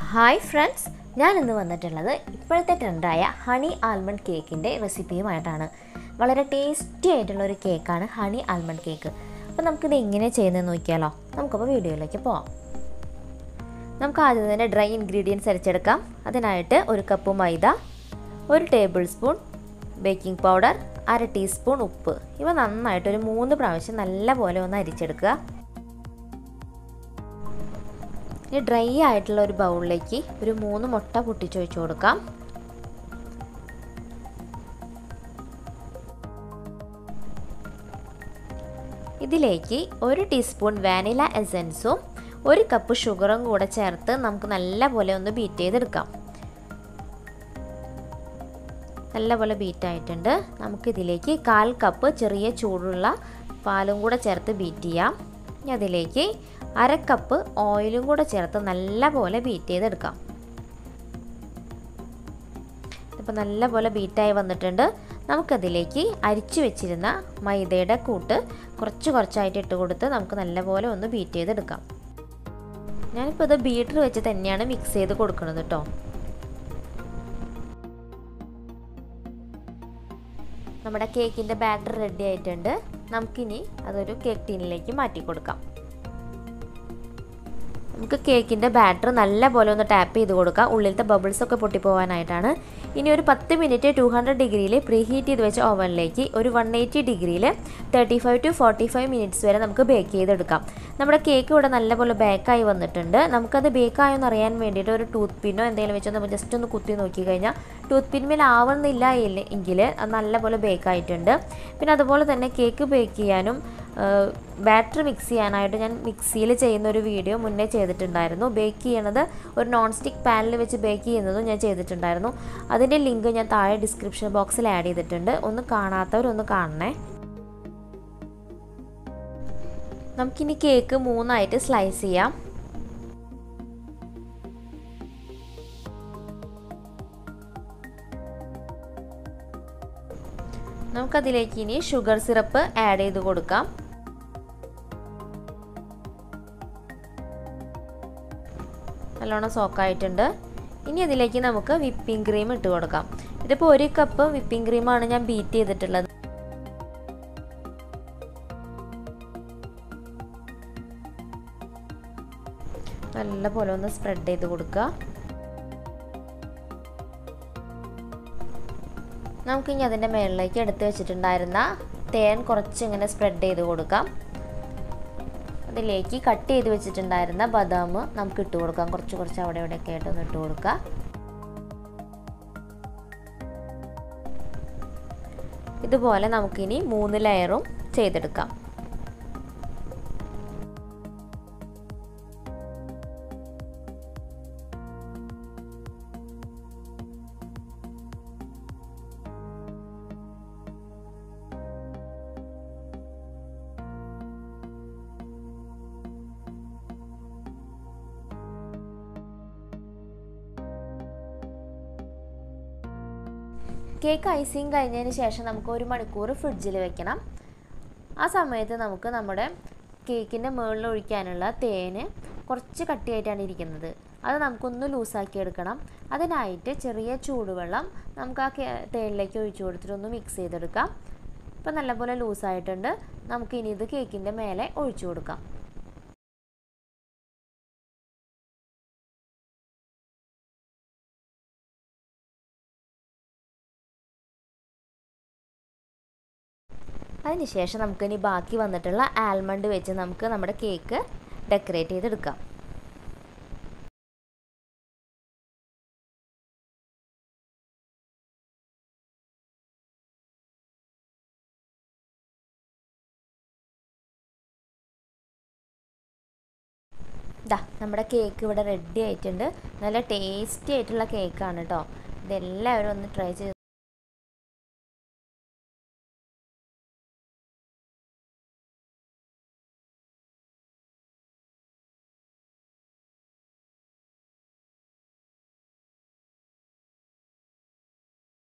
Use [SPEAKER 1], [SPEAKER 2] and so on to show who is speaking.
[SPEAKER 1] hi friends ഞാൻ ഇന്ന് വന്നിട്ടുള്ളത് ഇപ്പോഴത്തെ ട്രെൻഡായ ഹണി ആൽമണ്ട് കേക്കിൻ്റെ റെസിപ്പിയുമായിട്ടാണ് വളരെ ടേസ്റ്റി ആയിട്ടുള്ള ഒരു കേക്കാണ് ഹണി ആൽമണ്ട് കേക്ക് അപ്പോൾ നമുക്കിത് എങ്ങനെ ചെയ്യുന്നതെന്ന് നോക്കിയാലോ നമുക്കപ്പോൾ വീഡിയോയിലേക്ക് പോവാം നമുക്ക് ആദ്യം തന്നെ ഡ്രൈ ഇൻഗ്രീഡിയൻസ് അരച്ചെടുക്കാം അതിനായിട്ട് ഒരു കപ്പ് മൈദ ഒരു ടേബിൾ സ്പൂൺ ബേക്കിംഗ് പൗഡർ അര ടീസ്പൂൺ ഉപ്പ് ഇവ നന്നായിട്ട് ഒരു മൂന്ന് പ്രാവശ്യം നല്ലപോലെ ഒന്ന് അരിച്ചെടുക്കുക ഇനി ഡ്രൈ ആയിട്ടുള്ള ഒരു ബൗളിലേക്ക് ഒരു മൂന്ന് മുട്ട പൊട്ടിച്ചൊഴിച്ച് കൊടുക്കാം ഇതിലേക്ക് ഒരു ടീസ്പൂൺ വാനില എസൻസും ഒരു കപ്പ് ഷുഗറും കൂടെ ചേർത്ത് നമുക്ക് നല്ലപോലെ ഒന്ന് ബീറ്റ് ചെയ്തെടുക്കാം നല്ലപോലെ ബീറ്റ് ആയിട്ടുണ്ട് നമുക്കിതിലേക്ക് കാൽ കപ്പ് ചെറിയ ചൂടുള്ള പാലും കൂടെ ചേർത്ത് ബീറ്റ് ചെയ്യാം ഇനി അതിലേക്ക് അര കപ്പ് ഓയിലും കൂടെ ചേർത്ത് നല്ലപോലെ ബീറ്റ് ചെയ്തെടുക്കാം ഇപ്പോൾ നല്ലപോലെ ബീറ്റായി വന്നിട്ടുണ്ട് നമുക്കതിലേക്ക് അരിച്ചു വെച്ചിരുന്ന മൈദയുടെ കൂട്ട് കുറച്ച് കുറച്ചായിട്ട് ഇട്ട് കൊടുത്ത് നമുക്ക് നല്ലപോലെ ഒന്ന് ബീറ്റ് ചെയ്തെടുക്കാം ഞാനിപ്പോൾ ഇത് ബീറ്റർ വെച്ച് തന്നെയാണ് മിക്സ് ചെയ്ത് കൊടുക്കുന്നത് കേട്ടോ നമ്മുടെ കേക്കിൻ്റെ ബാറ്റർ റെഡി ആയിട്ടുണ്ട് നമുക്കിനി അതൊരു കേക്ക് ടീനിലേക്ക് മാറ്റി കൊടുക്കാം നമുക്ക് കേക്കിൻ്റെ ബാറ്റർ നല്ലപോലെ ഒന്ന് ടാപ്പ് ചെയ്ത് കൊടുക്കാം ഉള്ളിലത്തെ ബബിൾസ് ഒക്കെ പൊട്ടിപ്പോവാനായിട്ടാണ് ഇനി ഒരു പത്ത് മിനിറ്റ് ടു ഹൺഡ്രഡ് ഡിഗ്രിയിൽ പ്രീ ഹീറ്റ് ചെയ്ത് വെച്ച ഓവനിലേക്ക് ഒരു വൺ എയ്റ്റി ഡിഗ്രിയിൽ thirty five to forty five minutes വരെ നമുക്ക് ബേക്ക് ചെയ്തെടുക്കാം നമ്മുടെ കേക്ക് ഇവിടെ നല്ലപോലെ ബേക്കായി വന്നിട്ടുണ്ട് നമുക്കത് ബേക്കായോ എന്ന് അറിയാൻ വേണ്ടിയിട്ട് ഒരു ടൂത്ത് പിന്നോ എന്തെങ്കിലും വെച്ച് നമ്മൾ ജസ്റ്റ് ഒന്ന് കുത്തി നോക്കി കഴിഞ്ഞാൽ ടൂത്ത് പിന്മേൽ ആവുന്നില്ല എങ്കിൽ അത് നല്ലപോലെ ബേക്കായിട്ടുണ്ട് പിന്നെ അതുപോലെ തന്നെ കേക്ക് ബേക്ക് ചെയ്യാനും ബാറ്റർ മിക്സ് ചെയ്യാനായിട്ട് ഞാൻ മിക്സിയിൽ ചെയ്യുന്ന ഒരു വീഡിയോ മുന്നേ ചെയ്തിട്ടുണ്ടായിരുന്നു ബേക്ക് ചെയ്യണത് ഒരു നോൺ സ്റ്റിക്ക് പാനിൽ വെച്ച് ബേക്ക് ചെയ്യുന്നതും ഞാൻ ചെയ്തിട്ടുണ്ടായിരുന്നു അതിൻ്റെ ലിങ്ക് ഞാൻ താഴെ ഡിസ്ക്രിപ്ഷൻ ബോക്സിൽ ആഡ് ചെയ്തിട്ടുണ്ട് ഒന്ന് കാണാത്തവരൊന്ന് കാണണേ നമുക്കിനി കേക്ക് മൂന്നായിട്ട് സ്ലൈസ് ചെയ്യാം നമുക്കതിലേക്ക് ഇനി ഷുഗർ സിറപ്പ് ആഡ് ചെയ്ത് കൊടുക്കാം നല്ലോണം സോക്കായിട്ടുണ്ട് ഇനി അതിലേക്ക് നമുക്ക് വിപ്പിംഗ് ക്രീം ഇട്ട് കൊടുക്കാം ഇതിപ്പോൾ ഒരു കപ്പ് വിപ്പിംഗ് ക്രീമാണ് ഞാൻ ബീറ്റ് ചെയ്തിട്ടുള്ളത് നല്ല പോലെ ഒന്ന് സ്പ്രെഡ് ചെയ്ത് കൊടുക്കുക നമുക്കിനി അതിൻ്റെ മുകളിലേക്ക് എടുത്ത് വെച്ചിട്ടുണ്ടായിരുന്ന തേൻ കുറച്ച് ഇങ്ങനെ സ്പ്രെഡ് ചെയ്ത് കൊടുക്കാം അതിലേക്ക് കട്ട് ചെയ്ത് വെച്ചിട്ടുണ്ടായിരുന്ന ബദാം നമുക്ക് ഇട്ട് കൊടുക്കാം കുറച്ച് കുറച്ച് അവിടെ ഇവിടെയൊക്കെ ആയിട്ടൊന്ന് ഇട്ട് കൊടുക്കാം ഇതുപോലെ നമുക്കിനി മൂന്ന് ലെയറും ചെയ്തെടുക്കാം കേക്ക് ഐസിങ് കഴിഞ്ഞതിന് ശേഷം നമുക്ക് ഒരു മണിക്കൂർ ഫ്രിഡ്ജിൽ വെക്കണം ആ സമയത്ത് നമുക്ക് നമ്മുടെ കേക്കിൻ്റെ മുകളിൽ ഒഴിക്കാനുള്ള തേന് കുറച്ച് കട്ടിയായിട്ടാണ് ഇരിക്കുന്നത് അത് നമുക്കൊന്ന് ലൂസാക്കി എടുക്കണം അതിനായിട്ട് ചെറിയ ചൂടുവെള്ളം നമുക്ക് ആ തേനിലേക്ക് ഒഴിച്ചു കൊടുത്തിട്ട് ഒന്ന് മിക്സ് ചെയ്തെടുക്കാം ഇപ്പം നല്ലപോലെ ലൂസായിട്ടുണ്ട് നമുക്കിനി ഇത് കേക്കിൻ്റെ മേലെ ഒഴിച്ചു കൊടുക്കാം അതിനുശേഷം നമുക്കിനി ബാക്കി വന്നിട്ടുള്ള ആൽമണ്ട് വെച്ച് നമുക്ക് നമ്മുടെ കേക്ക് ഡെക്കറേറ്റ് ചെയ്തെടുക്കാം ഇതാ നമ്മുടെ കേക്ക് ഇവിടെ റെഡി ആയിട്ടുണ്ട് നല്ല ടേസ്റ്റി ആയിട്ടുള്ള കേക്കാണ് കേട്ടോ ഇതെല്ലാവരും ഒന്ന് ട്രൈ ചെയ്ത്